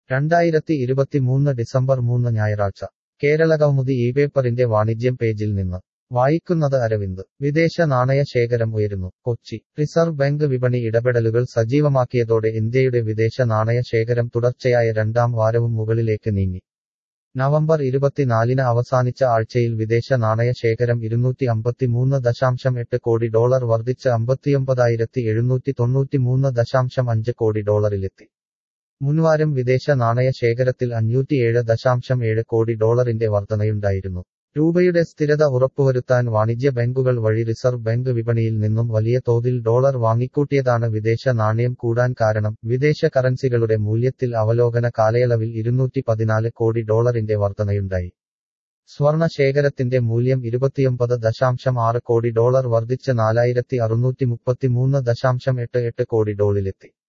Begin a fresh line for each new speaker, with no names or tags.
രണ്ടായിരത്തി ഇരുപത്തിമൂന്ന് ഡിസംബർ മൂന്ന് ഞായറാഴ്ച കേരളകൗമുദി ഈ പേപ്പറിന്റെ വാണിജ്യം പേജിൽ നിന്ന് വായിക്കുന്നത് അരവിന്ദ് വിദേശ നാണയ ശേഖരം ഉയരുന്നു കൊച്ചി റിസർവ് ബാങ്ക് വിപണി ഇടപെടലുകൾ സജീവമാക്കിയതോടെ ഇന്ത്യയുടെ വിദേശ നാണയ ശേഖരം തുടർച്ചയായ രണ്ടാം വാരവും മുകളിലേക്ക് നീങ്ങി നവംബർ ഇരുപത്തിനാലിന് അവസാനിച്ച ആഴ്ചയിൽ വിദേശ നാണയ ശേഖരം ഇരുന്നൂറ്റി അമ്പത്തിമൂന്ന് ദശാംശം എട്ട് കോടി ഡോളർ വർദ്ധിച്ച് അമ്പത്തിയൊമ്പതായിരത്തി എഴുന്നൂറ്റി തൊണ്ണൂറ്റിമൂന്ന് ദശാംശം അഞ്ച് കോടി ഡോളറിലെത്തി മുൻവാരം വിദേശ നാണയ ശേഖരത്തിൽ അഞ്ഞൂറ്റിയേഴ് ദശാംശം ഏഴ് കോടി ഡോളറിന്റെ വർധനയുണ്ടായിരുന്നു രൂപയുടെ സ്ഥിരത ഉറപ്പുവരുത്താൻ വാണിജ്യ ബാങ്കുകൾ വഴി റിസർവ് ബാങ്ക് വിപണിയിൽ നിന്നും വലിയ തോതിൽ ഡോളർ വാങ്ങിക്കൂട്ടിയതാണ് വിദേശ നാണയം കൂടാൻ കാരണം വിദേശ കറൻസികളുടെ മൂല്യത്തിൽ അവലോകന കാലയളവിൽ ഇരുന്നൂറ്റി പതിനാല് കോടി ഡോളറിന്റെ വർധനയുണ്ടായി സ്വർണ ശേഖരത്തിന്റെ മൂല്യം ഇരുപത്തിയൊമ്പത് ദശാംശം ആറ് കോടി ഡോളർ വർദ്ധിച്ച് നാലായിരത്തി അറുന്നൂറ്റി മുപ്പത്തിമൂന്ന് ദശാംശം എട്ട് എട്ട് കോടി ഡോളിലെത്തി